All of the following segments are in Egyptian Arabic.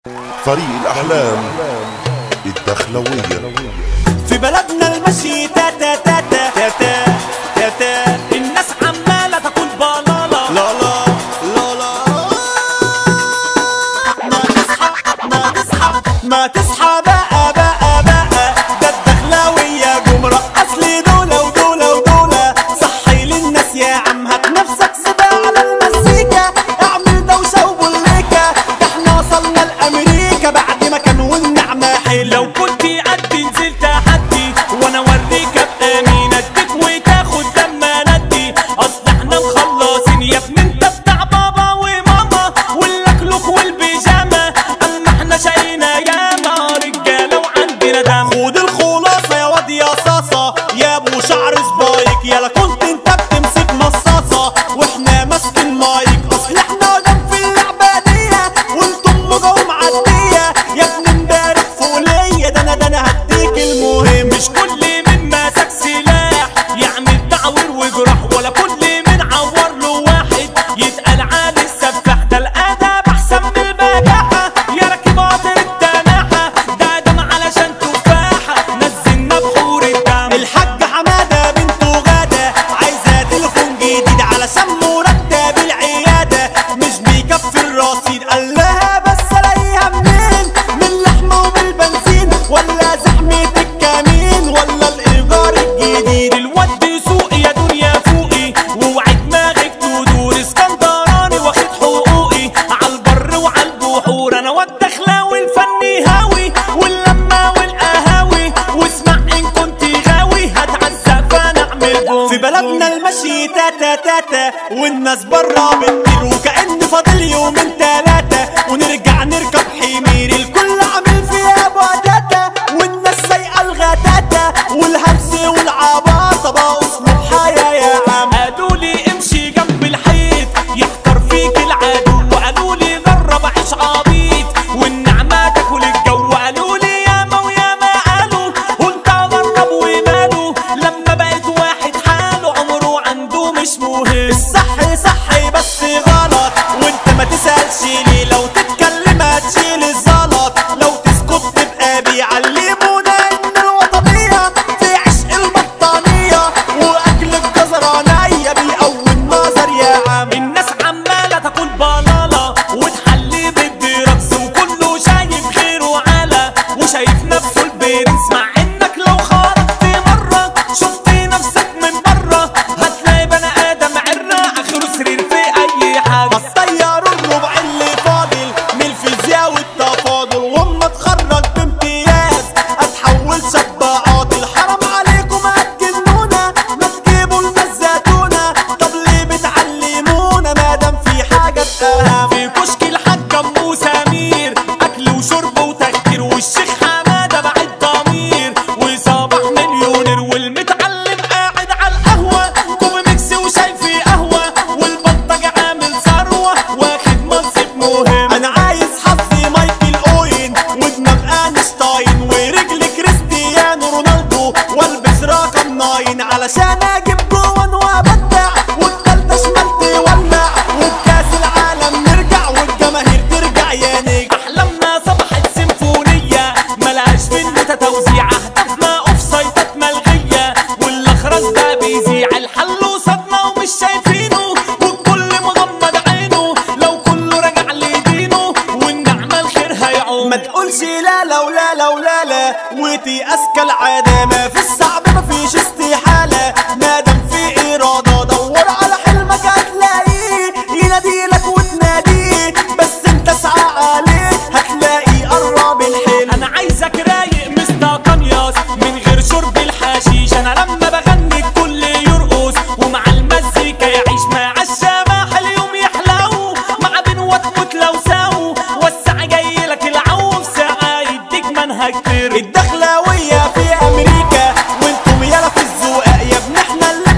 فريق الأحلام الدخلوية في بلدنا المشي تا تا تا تا تا تا تا تا الناس عمالة تقول بلالا لا لا لا لا ما تصحى ما تصحى ما تصحى بقى بقى بقى ده الدخلاوية جم رقص لي دولة ودولة ودولة صحي للناس يا عم هات نفسك سبا على المزيكا اعمل دوشة وبوليكا ده احنا وصلنا لأمريكا بعد ما كان والنعمة حلوة لو كنت قد نزلت تحدي وانا اوريك ابقى مين اديك وتاخد لما ندي اصل احنا مخلصين يا ابني انت بتاع بابا وماما والاكلك والبيجامه اما احنا شقينا ياما رجاله وعندنا دم خد الخلاصه يا واد يا صاصه يا ابو شعر سبايك يلا كنت انت بتمسك مصاصه واحنا ماسكين مايك اصل احنا قدام في اللعبه دي وانتم جوه معديه يا ابني امبارح فوليه ده انا ده انا هديك المهم مش كل من ماسك سلاح يعمل تعوير وجراح ولا كل من عور له واحد يتقال على السفاح ده الادب احسن من البجاحه يا راكب قاطر التناحه ده ادم علشان تفاحه نزلنا بحور الدم الحاج حماده بنته غاده عايزه تليفون جديد علشان مرتب العياده مش بيكفي الرصيد قال لها بس الاقيها منين من اللحمه ومن البنزين ولا زحمه الكمين ولا الايجار الجديد الواد سوقي يا دنيا فوقي واوعي دماغك تدور اسكندراني واخد حقوقي عالبر وعالبحور انا واد دخلاوي الفني هاوي واللمه والقهاوي واسمع ان كنت غاوي هتعذب فانا اعمل بوم في بلدنا المشي تا تا تا تا والناس برا بتطير وكأن فاضل يومين تلاتة ونرجع نركب حمير الكل عامل فيها ابو تاتا والناس سايقه الغتاتة والهرس والعباطة بقى اسلوب حياة يا عم قالوا لي امشي جنب الحيط يحكر فيك العدو وقالوا لي جرب عيش عبيط والنعمة تاكل الجو قالوا لي ياما وياما قالوا وانت جرب وماله لما بقيت واحد حاله عمره عنده مش مهم الصح صح بس غلط وانت ما تسألش ليه لو تتكلم هتشيل الزلط لو تسكت تبقى بيعلمونا ان الوطنية في عشق البطانية واكل الجزرانية بيقوي النظر يا عم الناس عمالة تاكل بلالا وتحلي بالدركس وكله شايف غيره على وشايف نفسه البرنس مع انك لو خرجت مرة شفت نفسك من بره هتلاقي بني ادم عرة اخره سرير في اي حاجة بس طيروا الربع اللي فاضل من الفيزياء والتفاضل واما اتخرج بامتياز اتحول شبعات الحرام عليكم هتجنونا ما تجيبوا لنا الزيتونة طب ليه بتعلمونا ما دام في حاجة اهم في كشك الحاج ام سمير اكل وشرب وتخدير والشيخ حماده بعد ضمير وصباح مليونير والمتعلم قاعد على القهوه كوب ميكس وشاي في قهوه والبطج عامل ثروه واخد منصب مهم انا عايز حظي مايكل اوين ودماغ اينشتاين ورجل كريستيانو رونالدو والبس رقم ناين علشان اجيب جوان وابدع والتالتة شمال تولع وبكاس العالم نرجع والجماهير ترجع يا نجم احلامنا صبحت سيمفونية ملهاش فنة توزيع اهدافنا اوف سايتات ملغية والاخرس ده بيذيع الحل وصدنا ومش شايفينه والكل مغمض عينه لو كله رجع لدينه والنعمة الخير هيعوم ما تقولش لا لا ولا لا ولا لا وتيأس كالعادة ما في الصعب ما فيش استحالة ما دام في إرادة دور على حلمك هتلاقيه يناديلك وتناديه بس انت اسعى عليه هتلاقي قرب الحلم انا عايزك رايق مستقنياس من غير شرب الحشيش انا لما بغني الكل يرقص ومع المزيكا يعيش مع الشبح اليوم يحلو مع بنوة تموت لو ساو وسع جاي لك العو في ساعة يديك منهج تر الدخلاوية في امريكا وانتم يالا في الزقاق يا ابن احنا اللي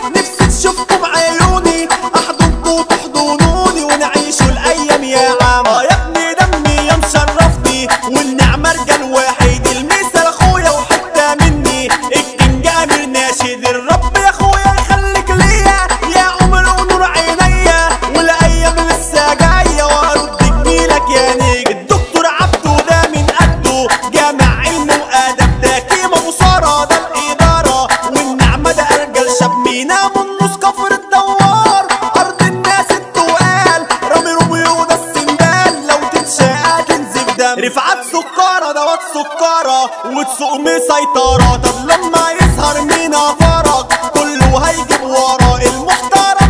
نفسي تشوفكم عيوني احضنكم وتحضنوني ونعيشوا الايام يا عم اه يا ابني دمي يا مشرفني والنعمة رجال واحد المثل اخويا وحتى مني الكينج امير ناشد الرب يا اخويا يخليك ليا يا عمر ونور عينيا والايام لسه جايه وارد جميلك يا نجم الدكتور عبده ده من قده جامع علم وادب ده كيما مصارى ده الاداره والنعمه ده ارجل شاب مينا منص كفر الدوار ارض الناس التقال رامي روميو ده السندال لو تتشاقى تنزف دم رفعت سكارة دوت سكارة وتسوق مسيطرة طب لما يظهر مينا فرج كله هيجيب ورا المحترم